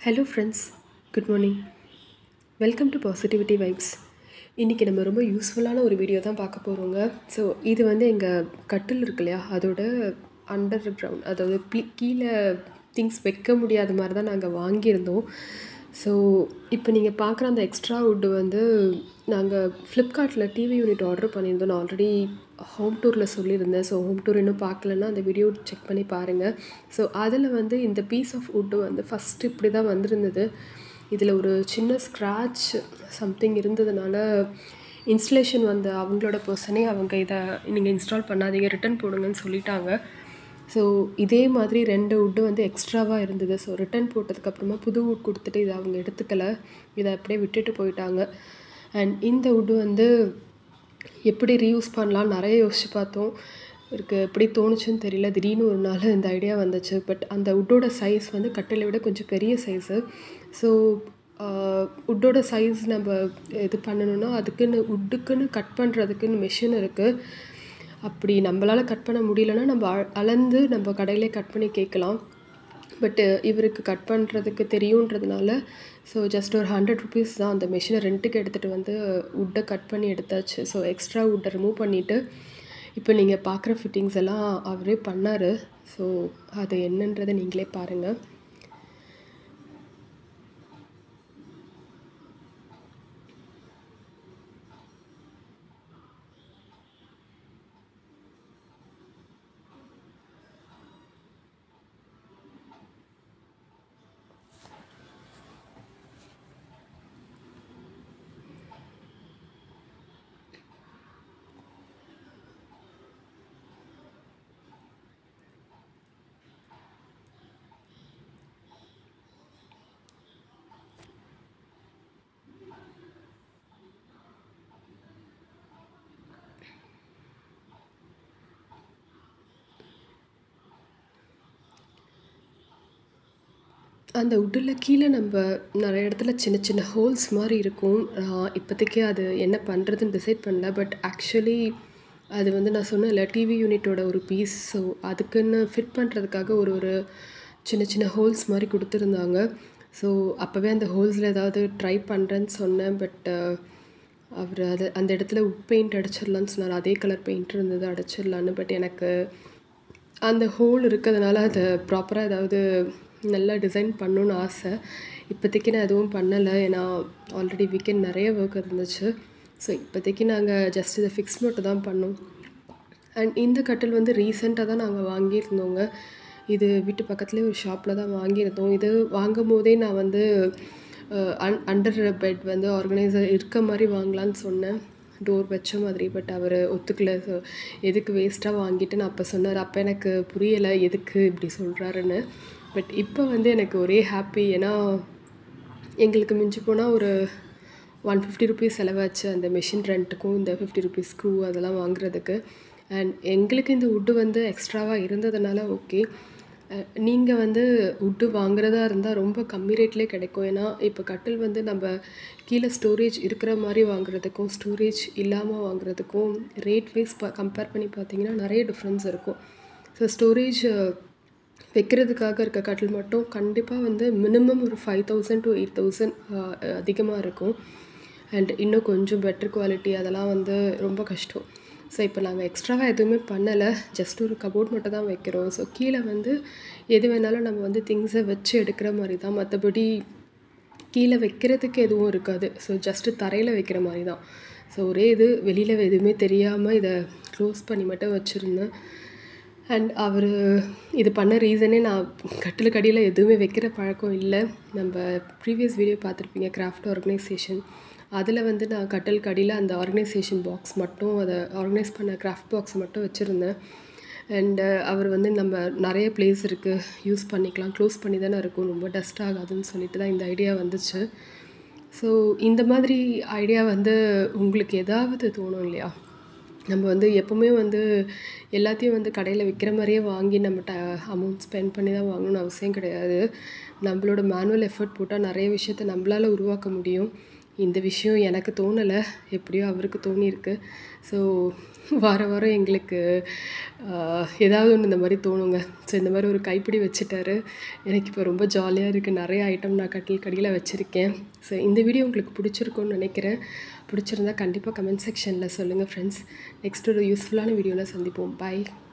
hello friends good morning welcome to positivity vibes இன்றைக்கி நம்ம ரொம்ப யூஸ்ஃபுல்லான ஒரு வீடியோ தான் பார்க்க போகிறோங்க ஸோ இது வந்து எங்கள் கட்டில் இருக்கு இல்லையா அதோட அண்டர் கிரவுண்ட் அதாவது பி கீழே திங்ஸ் வைக்க முடியாத மாதிரி தான் நாங்கள் வாங்கியிருந்தோம் ஸோ இப்போ நீங்கள் பார்க்குற அந்த எக்ஸ்ட்ரா வுட்டு வந்து நாங்கள் ஃப்ளிப்கார்ட்டில் டிவி யூனிட் ஆர்டர் பண்ணியிருந்தோம் நான் ஆல்ரெடி ஹோம் டூரில் சொல்லியிருந்தேன் ஸோ ஹோம் டூர் இன்னும் பார்க்கலன்னா அந்த வீடியோ செக் பண்ணி பாருங்கள் ஸோ அதில் வந்து இந்த பீஸ் ஆஃப் வுட்டு வந்து ஃபஸ்ட்டு இப்படி தான் வந்திருந்தது இதில் ஒரு சின்ன ஸ்க்ராட்ச் சம்திங் இருந்ததுனால இன்ஸ்டலேஷன் வந்த அவங்களோட பர்சனே அவங்க இதை நீங்கள் இன்ஸ்டால் பண்ணாதீங்க ரிட்டன் போடுங்கன்னு சொல்லிட்டாங்க ஸோ இதே மாதிரி ரெண்டு வுட்டு வந்து எக்ஸ்ட்ராவாக இருந்தது ஸோ ரிட்டன் போட்டதுக்கப்புறமா புது வுட் கொடுத்துட்டு இதை அவங்க எடுத்துக்கல இதை அப்படியே விட்டுட்டு போயிட்டாங்க அண்ட் இந்த வுட்டு வந்து எப்படி ரீயூஸ் பண்ணலாம் நிறைய யோசிச்சு பார்த்தோம் இருக்கு எப்படி தோணுச்சுன்னு தெரியல திடீர்னு ஒரு நாள் இந்த ஐடியா வந்துச்சு பட் அந்த வுட்டோட சைஸ் வந்து கட்டிலை விட கொஞ்சம் பெரிய சைஸு ஸோ வுட்டோட சைஸ் நம்ம இது பண்ணணும்னா அதுக்குன்னு வுட்டுக்குன்னு கட் பண்ணுறதுக்குன்னு மிஷின் இருக்குது அப்படி நம்மளால் கட் பண்ண முடியலன்னா நம்ம அ- அளந்து நம்ம கடையிலே கட் பண்ணி கேட்கலாம் பட்டு இவருக்கு கட் பண்ணுறதுக்கு தெரியுன்றதுனால ஸோ ஜஸ்ட் ஒரு ஹண்ட்ரட் ருபீஸ் தான் அந்த மிஷினை ரெண்ட்டுக்கு எடுத்துகிட்டு வந்து வுட்டை கட் பண்ணி எடுத்தாச்சு ஸோ எக்ஸ்ட்ரா வுட்டை ரிமூவ் பண்ணிவிட்டு இப்போ நீங்கள் பார்க்குற ஃபிட்டிங்ஸ் எல்லாம் அவரே பண்ணார் ஸோ அது என்னன்றதை நீங்களே பாருங்கள் அந்த உட்டில் கீழே நம்ம நிறைய இடத்துல சின்ன சின்ன ஹோல்ஸ் மாதிரி இருக்கும் நான் இப்போதைக்கு அது என்ன பண்ணுறதுன்னு டிசைட் பண்ணல பட் ஆக்சுவலி அது வந்து நான் சொன்னேன்ல டிவி யூனிட்டோட ஒரு பீஸ் ஸோ அதுக்குன்னு ஃபிட் பண்ணுறதுக்காக ஒரு ஒரு சின்ன சின்ன ஹோல்ஸ் மாதிரி கொடுத்துருந்தாங்க ஸோ அப்போவே அந்த ஹோல்ஸில் ஏதாவது ட்ரை பண்ணுறேன்னு சொன்னேன் பட் அவர் அது அந்த இடத்துல உட் பெயிண்ட் அடிச்சிடலான்னு சொன்னார் அதே கலர் பெயிண்ட் இருந்தது அடிச்சிடலான்னு பட் எனக்கு அந்த ஹோல் இருக்கிறதுனால அதை ப்ராப்பராக ஏதாவது நல்லா டிசைன் பண்ணணுன்னு ஆசை இப்போதைக்கு நான் எதுவும் பண்ணலை ஏன்னா ஆல்ரெடி வீக்கெண்ட் நிறைய ஒர்க் இருந்துச்சு ஸோ இப்போதைக்கு நாங்கள் ஜஸ்ட் இதை ஃபிக்ஸ் மட்டும் தான் பண்ணோம் அண்ட் இந்த கட்டில் வந்து ரீசெண்டாக தான் நாங்கள் வாங்கியிருந்தோங்க இது வீட்டு பக்கத்துலேயே ஒரு ஷாப்பில் தான் வாங்கியிருந்தோம் இது வாங்கும் போதே நான் வந்து அன் அண்டர் பெட் வந்து ஆர்கனைசர் இருக்க மாதிரி வாங்கலான்னு சொன்னேன் டோர் வச்ச மாதிரி பட் அவர் ஒத்துக்கல ஸோ எதுக்கு வேஸ்ட்டாக வாங்கிட்டு நான் அப்போ சொன்னார் அப்போ எனக்கு புரியலை எதுக்கு இப்படி சொல்கிறாருன்னு பட் இப்போ வந்து எனக்கு ஒரே ஹாப்பி ஏன்னா எங்களுக்கு மிஞ்சி போனால் ஒரு ஒன் ஃபிஃப்டி ருபீஸ் செலவாச்சு அந்த மெஷின் ரெண்ட்டுக்கும் இந்த ஃபிஃப்டி ருபீஸ் ஸ்க்ரூ அதெல்லாம் வாங்குறதுக்கு அண்ட் எங்களுக்கு இந்த வுட்டு வந்து எக்ஸ்ட்ராவாக இருந்ததுனால ஓகே நீங்கள் வந்து வுட்டு வாங்குறதா இருந்தால் ரொம்ப கம்மி ரேட்லேயே கிடைக்கும் ஏன்னா இப்போ கட்டில் வந்து நம்ம கீழே ஸ்டோரேஜ் இருக்கிற மாதிரி வாங்குறதுக்கும் ஸ்டோரேஜ் இல்லாமல் வாங்குறதுக்கும் ரேட் வைஸ் ப கம்பேர் பண்ணி பார்த்தீங்கன்னா நிறைய டிஃப்ரென்ஸ் இருக்கும் ஸோ ஸ்டோரேஜ் வைக்கிறதுக்காக இருக்க கட்டில் மட்டும் கண்டிப்பாக வந்து மினிமம் ஒரு five thousand to eight thousand அதிகமாக இருக்கும் அண்ட் இன்னும் கொஞ்சம் பெட்டர் குவாலிட்டி அதெல்லாம் வந்து ரொம்ப கஷ்டம் ஸோ இப்போ நாங்கள் எக்ஸ்ட்ராவாக எதுவுமே பண்ணலை ஜஸ்ட் ஒரு கபோர்ட் மட்டும் தான் வைக்கிறோம் ஸோ கீழே வந்து எது வேணாலும் நம்ம வந்து திங்ஸை வச்சு எடுக்கிற மாதிரி தான் மற்றபடி கீழே வைக்கிறதுக்கு எதுவும் இருக்காது ஸோ ஜஸ்ட்டு தரையில் வைக்கிற மாதிரி தான் ஸோ ஒரே இது வெளியில் எதுவுமே தெரியாமல் இதை க்ளோஸ் பண்ணி மட்டும் வச்சுருந்தேன் அண்ட் அவர் இது பண்ண ரீசனே நான் கட்டிலுக்கு அடியில் எதுவுமே வைக்கிற பழக்கம் இல்லை நம்ம ப்ரீவியஸ் வீடியோ பார்த்துருப்பீங்க கிராஃப்ட் ஆர்கனைசேஷன் அதில் வந்து நான் கட்டிலுக்கு அடியில் அந்த ஆர்கனைசேஷன் பாக்ஸ் மட்டும் அதை ஆர்கனைஸ் பண்ண கிராஃப்ட் பாக்ஸ் மட்டும் வச்சுருந்தேன் அண்டு அவர் வந்து நம்ம நிறைய பிளேஸ் இருக்குது யூஸ் பண்ணிக்கலாம் க்ளோஸ் பண்ணி தானே இருக்கும் ரொம்ப டஸ்ட் ஆகாதுன்னு சொல்லிட்டு தான் இந்த ஐடியா வந்துச்சு ஸோ இந்த மாதிரி ஐடியா வந்து உங்களுக்கு ஏதாவது தோணும் இல்லையா நம்ம வந்து எப்போவுமே வந்து எல்லாத்தையும் வந்து கடையில் விற்கிற மாதிரியே வாங்கி நம்ம ட அமௌண்ட் ஸ்பெண்ட் பண்ணி தான் வாங்கணும்னு அவசியம் கிடையாது நம்மளோட மேனுவல் எஃபர்ட் போட்டால் நிறைய விஷயத்த நம்மளால் உருவாக்க முடியும் இந்த விஷயம் எனக்கு தோணலை எப்படியோ அவருக்கு தோணியிருக்கு ஸோ வார வாரம் எங்களுக்கு ஆஹ், ஏதாவது ஒன்று இந்த மாதிரி தோணுங்க ஸோ இந்த மாதிரி ஒரு கைப்பிடி வச்சுட்டாரு எனக்கு இப்போ ரொம்ப ஜாலியாக இருக்குது நிறைய ஐட்டம் நான் கட்டில் கடியில் வச்சுருக்கேன் ஸோ இந்த வீடியோ உங்களுக்கு பிடிச்சிருக்கும்னு நினைக்கிறேன் பிடிச்சிருந்தா கண்டிப்பாக கமெண்ட் செக்ஷனில் சொல்லுங்கள் ஃப்ரெண்ட்ஸ் நெக்ஸ்ட் ஒரு யூஸ்ஃபுல்லான வீடியோவில் சந்திப்போம் பை